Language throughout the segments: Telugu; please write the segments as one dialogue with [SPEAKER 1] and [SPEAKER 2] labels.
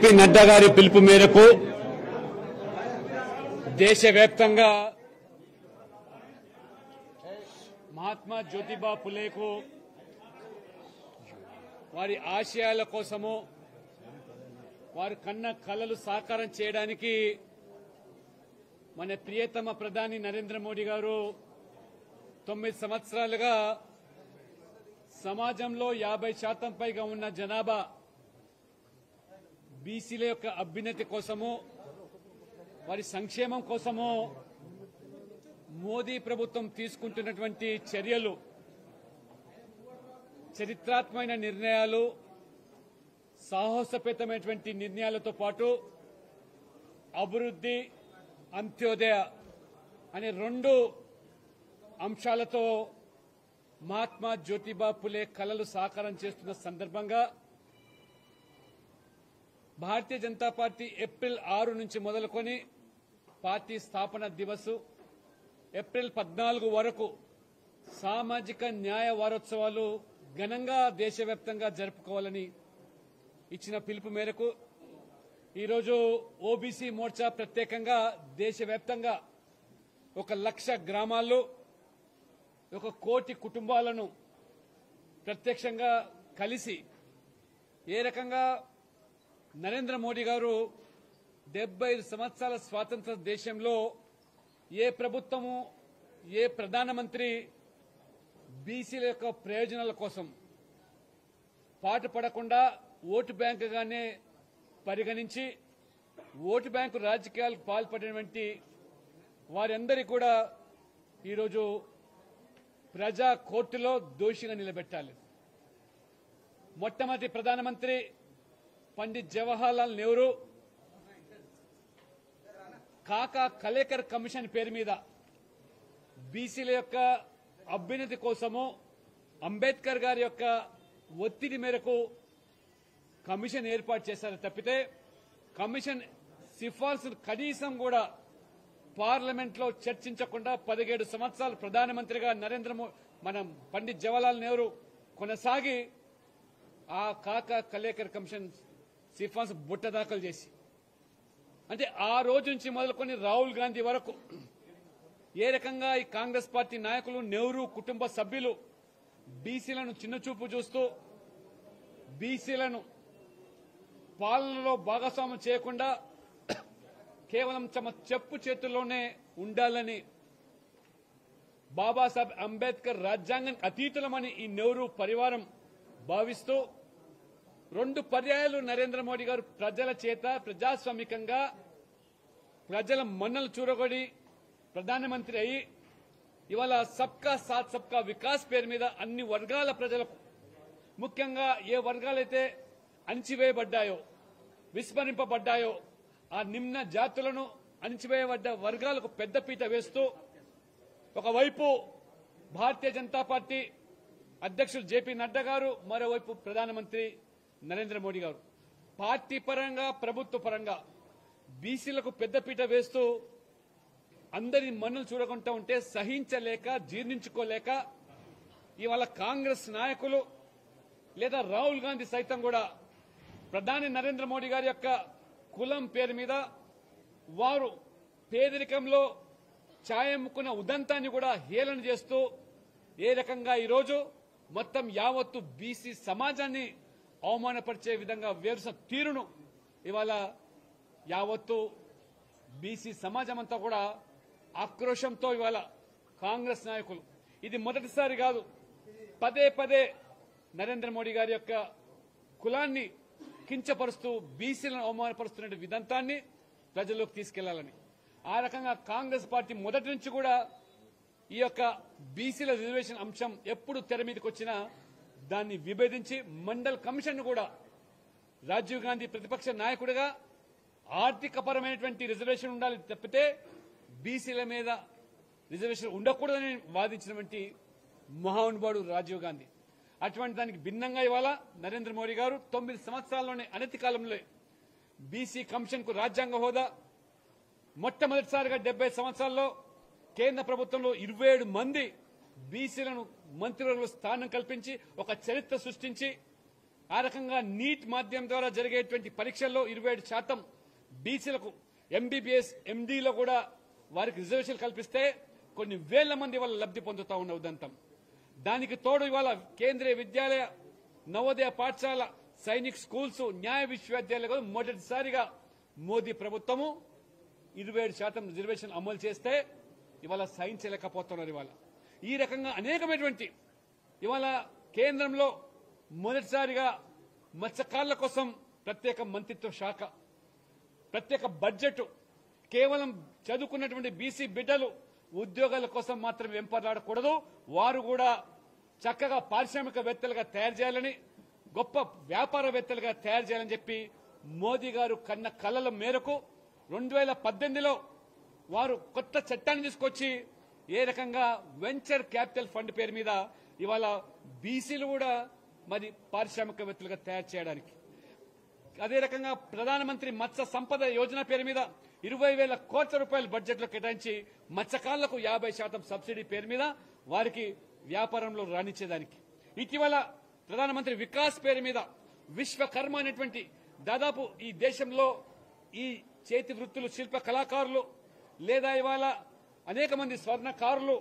[SPEAKER 1] పి నడ్డా గారి పిలుపు మేరకు దేశవ్యాప్తంగా మహాత్మా జ్యోతిబా పులేకు వారి ఆశయాల కోసము వారు కన్న కలలు సాకారం చేయడానికి మన ప్రియతమ ప్రధాని నరేంద్ర మోడీ గారు తొమ్మిది సంవత్సరాలుగా సమాజంలో యాభై శాతం పైగా ఉన్న జనాభా బీసీల యొక్క అభ్యున్నతి కోసము వారి సంక్షేమం కోసము మోదీ ప్రభుత్వం తీసుకుంటున్నటువంటి చర్యలు చరిత్రాత్మకమైన నిర్ణయాలు సాహసపేతమైనటువంటి నిర్ణయాలతో పాటు అభివృద్ధి అంత్యోదయ అనే రెండు అంశాలతో మహాత్మా జ్యోతిబా పులే కలలు సాకారం చేస్తున్న సందర్భంగా భారతీయ జనతా పార్టీ ఏప్రిల్ ఆరు నుంచి మొదలుకొని పార్టీ స్థాపన దివస్ ఏప్రిల్ పద్నాలుగు వరకు సామాజిక న్యాయ వారోత్సవాలు ఘనంగా దేశవ్యాప్తంగా జరుపుకోవాలని ఇచ్చిన పిలుపు మేరకు ఈరోజు ఓబీసీ మోర్చా ప్రత్యేకంగా దేశవ్యాప్తంగా ఒక లక్ష గ్రామాల్లో ఒక కోటి కుటుంబాలను ప్రత్యక్షంగా కలిసి ఏ రకంగా నరేంద్ర మోడీ గారు డెబ్బై ఐదు సంవత్సరాల స్వాతంత్ర దేశంలో ఏ ప్రభుత్వము ఏ ప్రధానమంత్రి బీసీల యొక్క ప్రయోజనాల కోసం పాటు పడకుండా ఓటు బ్యాంకుగానే పరిగణించి ఓటు బ్యాంకు రాజకీయాలకు పాల్పడినటువంటి వారందరి కూడా ఈరోజు ప్రజా కోర్టులో దోషిగా నిలబెట్టాలి మొట్టమొదటి ప్రధానమంత్రి పండిత్ జవహర్లాల్ నెహ్రూ కాకా కలేకర్ కమిషన్ పేరు మీద బీసీల యొక్క అభ్యున్నతి కోసము అంబేద్కర్ గారి యొక్క ఒత్తిడి మేరకు కమిషన్ ఏర్పాటు చేశారు తప్పితే కమిషన్ సిఫార్సు కనీసం కూడా పార్లమెంట్ లో చర్చించకుండా పదిహేడు సంవత్సరాలు ప్రధానమంత్రిగా నరేంద్ర మో మనం పండిత్ జవహర్లాల్ నెహ్రూ కొనసాగి ఆ కాకా కలేకర్ కమిషన్ సిఫార్సు బుట్ట దాఖలు చేసి అంటే ఆ రోజు నుంచి మొదలుకొని రాహుల్ గాంధీ వరకు ఏ రకంగా ఈ కాంగ్రెస్ పార్టీ నాయకులు నెహ్రూ కుటుంబ సభ్యులు బీసీలను చిన్నచూపు చూస్తూ బీసీలను పాలనలో భాగస్వామ్యం చేయకుండా కేవలం తమ చెప్పు చేతుల్లోనే ఉండాలని బాబాసాహెబ్ అంబేద్కర్ రాజ్యాంగం అతీతులమని ఈ నెహ్రూ పరివారం భావిస్తూ రెండు పర్యాయాలు నరేంద్ర మోడీ గారు ప్రజల చేత ప్రజాస్వామికంగా ప్రజల మన్నలు చూరగొడి ప్రధానమంత్రి అయి ఇవాళ సబ్కా సాత్ సబ్కా వికాస్ పేరు మీద అన్ని వర్గాల ప్రజలకు ముఖ్యంగా ఏ వర్గాలైతే అణిచివేయబడ్డాయో విస్మరింపబడ్డాయో ఆ నిమ్న జాతులను అణిచివేయబడ్డ వర్గాలకు పెద్దపీట వేస్తూ ఒకవైపు భారతీయ జనతా పార్టీ అధ్యక్షులు జేపీ నడ్డా గారు మరోవైపు ప్రధానమంత్రి నరేంద్ర మోడీ గారు పార్టీ పరంగా ప్రభుత్వ పరంగా బీసీలకు పెద్దపీట వేస్తూ అందరి మన్నులు చూడకుండా ఉంటే సహించలేక జీర్ణించుకోలేక ఇవాళ కాంగ్రెస్ నాయకులు లేదా రాహుల్ గాంధీ సైతం కూడా ప్రధాని నరేంద్ర మోడీ గారి యొక్క కులం పేరు మీద వారు పేదరికంలో ఛాయమ్ముకున్న ఉదంతాన్ని కూడా హేళన చేస్తూ ఏ రకంగా ఈరోజు మొత్తం యావత్తు బీసీ సమాజాన్ని అవమానపరిచే విధంగా వేరుసిన తీరును ఇవాళ యావత్తు బీసీ సమాజం అంతా కూడా ఆక్రోశంతో ఇవాళ కాంగ్రెస్ నాయకులు ఇది మొదటిసారి కాదు పదే పదే నరేంద్ర మోడీ గారి యొక్క కులాన్ని కించపరుస్తూ బీసీలను అవమానపరుస్తున్న విదంతాన్ని ప్రజల్లోకి తీసుకెళ్లాలని ఆ రకంగా కాంగ్రెస్ పార్టీ మొదటి నుంచి కూడా ఈ యొక్క బీసీల రిజర్వేషన్ అంశం ఎప్పుడు తెర మీదకి వచ్చినా దాన్ని విభేదించి మండల్ కమిషన్ కూడా రాజీవ్ గాంధీ ప్రతిపక్ష నాయకుడిగా ఆర్థికపరమైనటువంటి రిజర్వేషన్ ఉండాలి తప్పితే బీసీల మీద రిజర్వేషన్ ఉండకూడదని వాదించినటువంటి మహానుభావుడు రాజీవ్ గాంధీ అటువంటి దానికి భిన్నంగా ఇవాళ నరేంద్ర మోడీ గారు తొమ్మిది సంవత్సరాల్లోనే అనతి కాలంలో బీసీ కమిషన్ కు రాజ్యాంగ హోదా మొట్టమొదటిసారిగా డెబ్బై సంవత్సరాల్లో కేంద్ర ప్రభుత్వంలో ఇరవై ఏడు మంది బీసీలను మంత్రివర్గంలో స్థానం కల్పించి ఒక చరిత్ర సృష్టించి ఆ రకంగా నీట్ మాధ్యమం ద్వారా జరిగేటువంటి పరీక్షల్లో ఇరవై ఏడు శాతం బీసీలకు ఎంబీబీఎస్ ఎండీలో కూడా వారికి రిజర్వేషన్ కల్పిస్తే కొన్ని వేల మంది వాళ్ళ లబ్ధి పొందుతా ఉన్న ఉదంతం దానికి తోడు ఇవాళ కేంద్రీయ విద్యాలయ నవోదయ పాఠశాల సైనిక్ స్కూల్స్ న్యాయ విశ్వవిద్యాలయాలు మొదటిసారిగా మోదీ ప్రభుత్వము ఇరవై ఏడు శాతం రిజర్వేషన్ అమలు చేస్తే ఇవాళ సహించలేకపోతున్నారు ఇవాళ ఈ రకంగా అనేకమైనటువంటి ఇవాళ కేంద్రంలో మొదటిసారిగా మత్స్యకారుల కోసం ప్రత్యేక మంత్రిత్వ శాఖ ప్రత్యేక బడ్జెట్ కేవలం చదువుకున్నటువంటి బీసీ బిడ్డలు ఉద్యోగాల కోసం మాత్రం వెంపర్లాడకూడదు వారు కూడా చక్కగా పారిశ్రామికవేత్తలుగా తయారు చేయాలని గొప్ప వ్యాపారవేత్తలుగా తయారు చేయాలని చెప్పి మోదీ గారు కన్న కలల మేరకు రెండు వేల పద్దెనిమిదిలో వారు కొత్త చట్టాన్ని తీసుకొచ్చి ఏ రకంగా వెంచర్ క్యాపిటల్ ఫండ్ పేరు మీద ఇవాళ బీసీలు కూడా మరి పారిశ్రామికవేత్తలుగా తయారు చేయడానికి అదే రకంగా ప్రధానమంత్రి మత్స్య సంపద యోజన పేరు మీద ఇరవై వేల కోట్ల రూపాయల బడ్జెట్ లో కేటాయించి మత్స్యకారులకు యాభై శాతం సబ్సిడీ పేరు మీద వారికి వ్యాపారంలో రాణించేదానికి ఇటీవల ప్రధానమంత్రి వికాస్ పేరు మీద విశ్వకర్మ అనేటువంటి దాదాపు ఈ దేశంలో ఈ చేతి వృత్తులు శిల్ప కళాకారులు లేదా ఇవాళ అనేక మంది స్వర్ణకారులు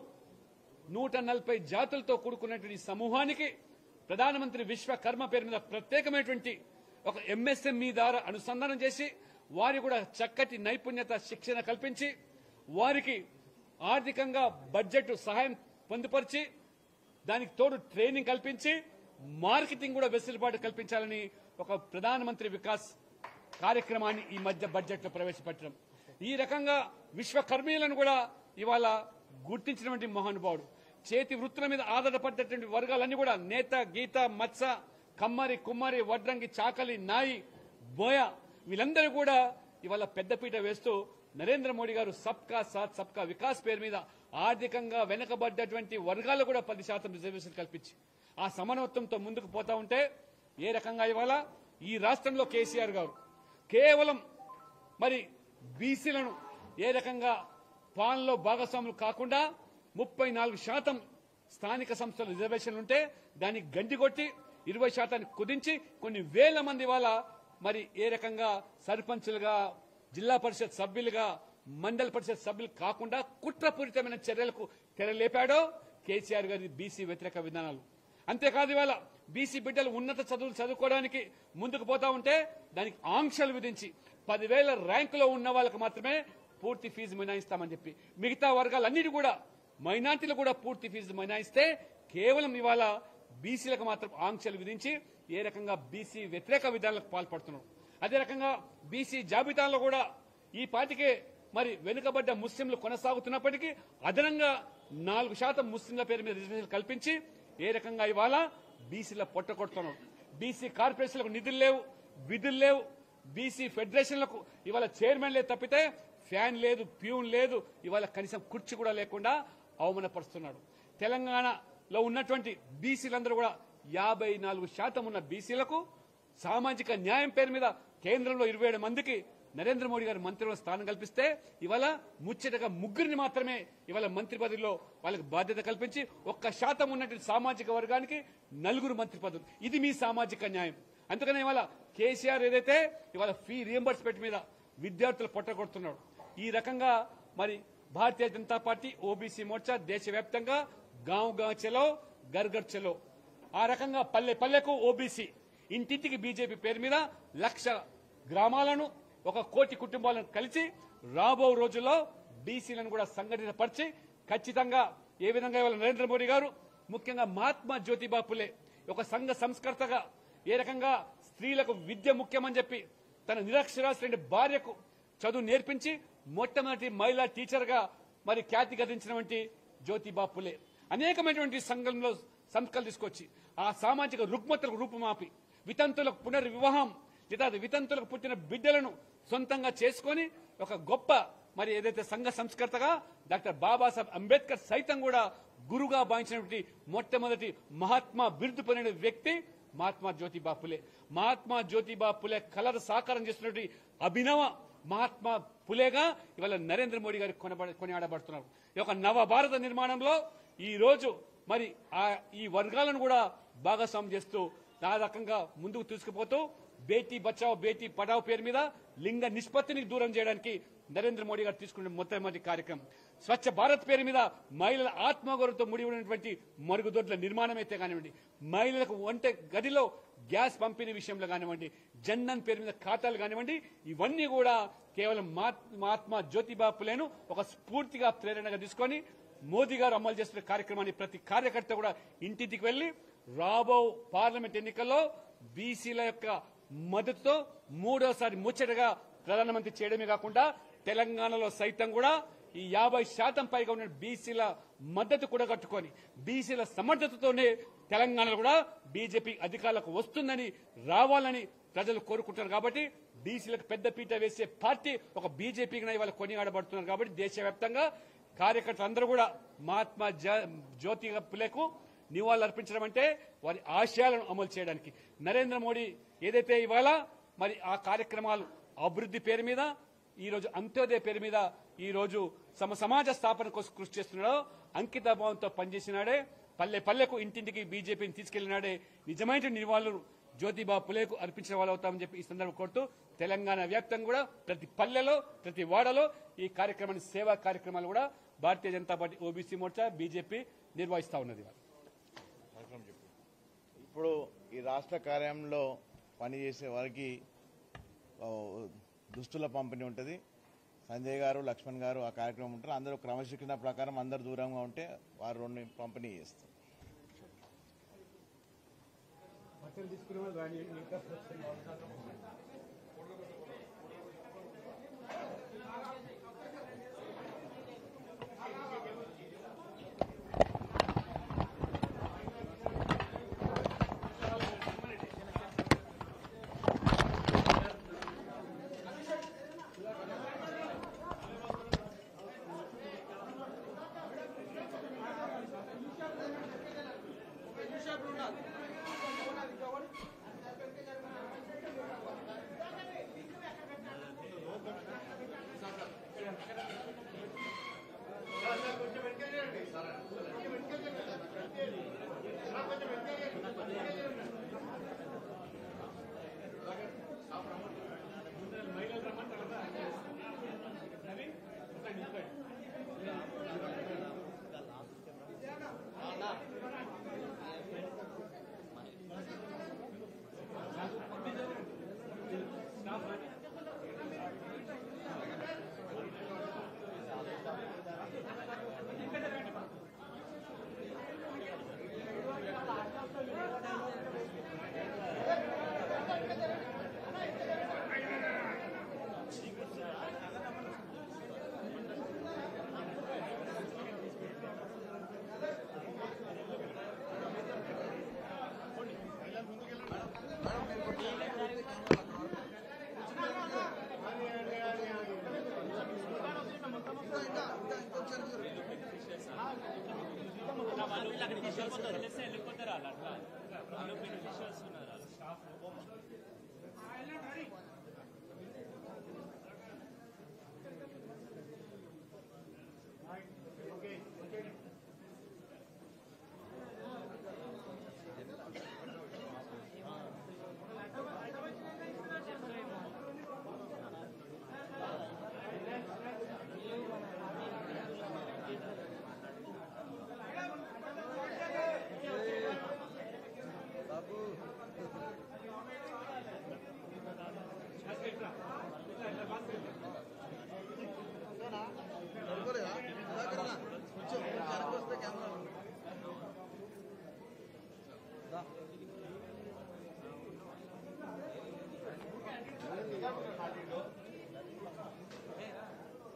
[SPEAKER 1] నూట నలభై జాతులతో కూడుకున్నటువంటి ఈ సమూహానికి ప్రధానమంత్రి విశ్వకర్మ పేరు మీద ప్రత్యేకమైనటువంటి ఒక ఎంఎస్ఎంఈ ద్వారా అనుసంధానం చేసి వారి కూడా చక్కటి నైపుణ్యత శిక్షణ కల్పించి వారికి ఆర్థికంగా బడ్జెట్ సహాయం పొందుపరిచి దానికి తోడు ట్రైనింగ్ కల్పించి మార్కెటింగ్ కూడా వెసులుబాటు కల్పించాలని ఒక ప్రధానమంత్రి వికాస్ కార్యక్రమాన్ని ఈ మధ్య బడ్జెట్ లో ప్రవేశపెట్టడం ఈ రకంగా విశ్వకర్మీయులను కూడా ఇవాళ గుర్తించినటువంటి మహానుభావుడు చేతి వృత్తుల మీద ఆధారపడ్డటువంటి వర్గాలన్నీ కూడా నేత గీత మత్స కమ్మరి కుమ్మరి వడ్రంగి చాకలి నాయి బోయ వీళ్ళందరూ కూడా ఇవాళ పెద్దపీట వేస్తూ నరేంద్ర మోడీ గారు సబ్కా సాత్ సబ్కా వికాస్ పేరు మీద ఆర్థికంగా వెనకబడ్డటువంటి వర్గాలు కూడా పది శాతం రిజర్వేషన్ కల్పించి ఆ సమానత్వంతో ముందుకు పోతా ఉంటే ఏ రకంగా ఇవాళ ఈ రాష్ట్రంలో కేసీఆర్ గారు కేవలం మరి బీసీలను ఏ రకంగా పాలనలో భాగస్వాములు కాకుండా ముప్పై నాలుగు శాతం స్థానిక సంస్థల రిజర్వేషన్లు ఉంటే దాన్ని గండికొట్టి ఇరవై శాతాన్ని కుదించి కొన్ని వేల మంది వాళ్ళ మరి ఏ రకంగా సర్పంచులుగా జిల్లా పరిషత్ సభ్యులుగా మండల పరిషత్ సభ్యులు కాకుండా కుట్రపూరితమైన చర్యలకు తెరలేపాడో కేసీఆర్ గారి బీసీ వ్యతిరేక విధానాలు అంతేకాదు ఇవాళ బీసీ బిడ్డలు ఉన్నత చదువులు చదువుకోవడానికి ముందుకు పోతా ఉంటే దానికి ఆంక్షలు విధించి పదివేల ర్యాంకులో ఉన్న వాళ్ళకి మాత్రమే పూర్తి ఫీజు మినాయిస్తామని చెప్పి మిగతా వర్గాలన్నిటి కూడా మైనార్టీలు కూడా పూర్తి ఫీజు మినాయిస్తే కేవలం ఇవాళ బీసీలకు మాత్రం ఆంక్షలు విధించి ఏ రకంగా బీసీ వ్యతిరేక విధానాలకు పాల్పడుతున్నారు అదే రకంగా బీసీ జాబితాలో కూడా ఈ పాటికే మరి వెనుకబడ్డ ముస్లింలు కొనసాగుతున్నప్పటికీ అదనంగా నాలుగు శాతం ముస్లింల పేరు మీద రిజర్వేషన్ కల్పించి ఏ రకంగా ఇవాళ బీసీల పొట్టకొడుతున్నాం బీసీ కార్పొరేషన్లకు నిధులు లేవు విధులు లేవు బీసీ ఫెడరేషన్లకు ఇవాళ చైర్మన్ లేదు తప్పితే ఫ్యాన్ లేదు ప్యూన్ లేదు ఇవాళ కనీసం కుర్చీ కూడా లేకుండా అవమానపరుస్తున్నాడు తెలంగాణలో ఉన్నటువంటి బీసీలందరూ కూడా యాభై నాలుగు శాతం ఉన్న బీసీలకు సామాజిక న్యాయం పేరు మీద కేంద్రంలో ఇరవై ఏడు మందికి నరేంద్ర మోడీ గారు మంత్రిలో స్థానం కల్పిస్తే ఇవాళ ముచ్చటగా ముగ్గురిని మాత్రమే ఇవాళ మంత్రి పదవిలో వాళ్ళకి బాధ్యత కల్పించి ఒక్క శాతం ఉన్నటువంటి సామాజిక వర్గానికి నలుగురు మంత్రి పదవులు ఇది మీ సామాజిక న్యాయం అందుకనే ఇవాళ కేసీఆర్ ఏదైతే ఇవాళ ఫీ రియంబర్స్మెంట్ మీద విద్యార్థులు పొట్టగొడుతున్నాడు ఈ రకంగా మరి భారతీయ జనతా పార్టీ ఓబీసీ మోర్చా దేశవ్యాప్తంగా గాంవ్ గాంవ్ చలో గర్గర్ చలో ఆ రకంగా పల్లె పల్లెకు ఓబీసీ ఇంటింటికి బీజేపీ పేరు మీద లక్ష గ్రామాలను ఒక కోటి కుటుంబాలను కలిసి రాబో రోజుల్లో బీసీలను కూడా సంఘటితపరిచి ఖచ్చితంగా ఏ విధంగా ఇవాళ నరేంద్ర మోడీ గారు ముఖ్యంగా మహాత్మా జ్యోతిబా పులే ఒక సంఘ సంస్కర్తగా ఏ రకంగా స్త్రీలకు విద్య ముఖ్యమని చెప్పి తన నిరక్షరాస్యుడి భార్యకు చదువు నేర్పించి మొట్టమొదటి మహిళా టీచర్గా మరి ఖ్యాతి గదించినటువంటి జ్యోతిబా పులే అనేకమైనటువంటి సంఘంలో సంస్కరణ తీసుకొచ్చి ఆ సామాజిక రుగ్మతలకు రూపుమాపి వితంతులకు పునర్వివాహం లేదా వితంతులకు పుట్టిన బిడ్డలను సొంతంగా చేసుకొని ఒక గొప్ప మరి ఏదైతే సంఘ సంస్కర్తగా డాక్టర్ బాబాసాహెబ్ అంబేద్కర్ సైతం కూడా గురుగా భావించినటువంటి మొట్టమొదటి మహాత్మా బిరుదు పొందిన వ్యక్తి మహాత్మా జ్యోతిబా పులే మహాత్మా జ్యోతిబా పులే కలర్ సాకారం చేస్తున్నటువంటి అభినవ మహాత్మా పులేగా ఇవాళ నరేంద్ర మోడీ గారు కొనబడ కొనియాడబడుతున్నారు ఈ యొక్క నవ భారత నిర్మాణంలో ఈ రోజు మరి ఆ ఈ వర్గాలను కూడా భాగస్వామ్యం చేస్తూ ఆ రకంగా ముందుకు తీసుకుపోతూ బేటీ బచావ్ బేటీ పడావ్ పేరు మీద లింగ నిష్పత్తిని దూరం చేయడానికి నరేంద్ర మోడీ గారు తీసుకున్న మొట్టమొదటి కార్యక్రమం స్వచ్ఛ భారత్ పేరు మీద మహిళల ఆత్మగౌరవంతో ముడి ఉన్నటువంటి మరుగుదొడ్ల నిర్మాణం అయితే కానివ్వండి మహిళలకు వంట గదిలో గ్యాస్ పంపిణీ విషయంలో కానివ్వండి జన్ధన్ పేరు మీద ఖాతాలు కానివ్వండి ఇవన్నీ కూడా కేవలం మహాత్- మహాత్మా జ్యోతిబా పులేను ఒక స్ఫూర్తిగా ప్రేరణగా తీసుకొని మోదీ గారు అమలు చేస్తున్న కార్యక్రమాన్ని ప్రతి కార్యకర్త కూడా ఇంటింటికి వెళ్లి రాబో పార్లమెంట్ ఎన్నికల్లో బీసీల యొక్క మద్దతుతో మూడోసారి ముచ్చటగా ప్రధానమంత్రి చేయడమే కాకుండా తెలంగాణలో సైతం కూడా ఈ యాభై శాతం పైగా ఉన్న బీసీల మద్దతు కూడా కట్టుకొని బీసీల సమర్థతతోనే తెలంగాణలో కూడా బీజేపీ అధికారులకు వస్తుందని రావాలని ప్రజలు కోరుకుంటున్నారు కాబట్టి బీసీలకు పెద్ద పీట వేసే పార్టీ ఒక బీజేపీకి ఇవాళ కొనియాడబడుతున్నారు కాబట్టి దేశవ్యాప్తంగా కార్యకర్తలు అందరూ కూడా మహాత్మా జ- జ్యోతిగా పులేకు నివాళులు అర్పించడం అంటే వారి ఆశయాలను అమలు చేయడానికి నరేంద్ర మోడీ ఏదైతే ఇవాళ మరి ఆ కార్యక్రమాలు అభివృద్ధి పేరు మీద ఈ రోజు అంత్యోదయ పేరు మీద ఈ రోజు సమ సమాజ స్థాపన కోసం కృషి చేస్తున్నాడో అంకిత భావంతో పనిచేసినాడే పల్లె పల్లెకు ఇంటింటికి బీజేపీని తీసుకెళ్లినాడే నిజమైన నివాళులు జ్యోతిబా పులేకు అర్పించిన వాళ్ళు అవుతామని చెప్పి ఈ సందర్భం కోరుతూ తెలంగాణ వ్యాప్తంగా కూడా ప్రతి పల్లెలో ప్రతి వాడలో ఈ కార్యక్రమాన్ని సేవా కార్యక్రమాలు కూడా Bharatiya Janata party OBC Morcha BJP నిర్వహిస్తా ఉన్నది ఇవాళ.
[SPEAKER 2] ఇప్పుడు ఈ రాష్ట్ర కార్యంలో పనిచేసే వారికి ఆ, దుస్తుల పంపిణీ ఉంటుంది సంజయ్ గారు లక్ష్మణ్ గారు ఆ కార్యక్రమం ఉంటారు అందరూ క్రమశిక్షణ ప్రకారం అందరు దూరంగా ఉంటే వారు రెండు పంపిణీ చేస్తారు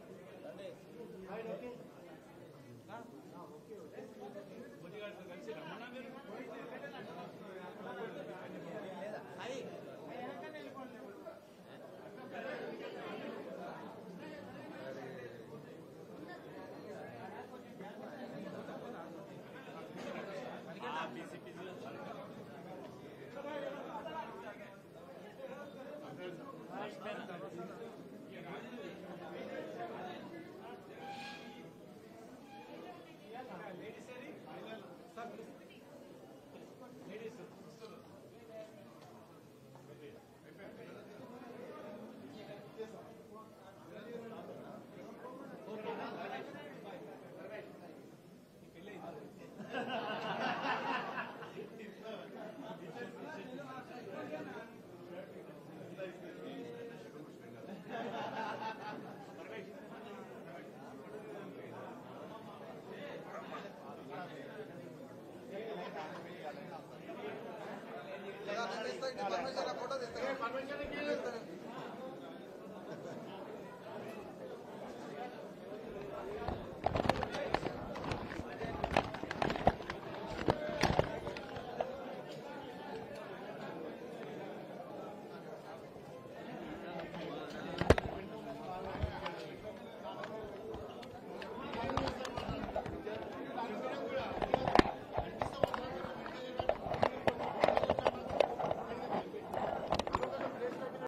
[SPEAKER 1] మోదీ గారితో కలిసి రమ్మని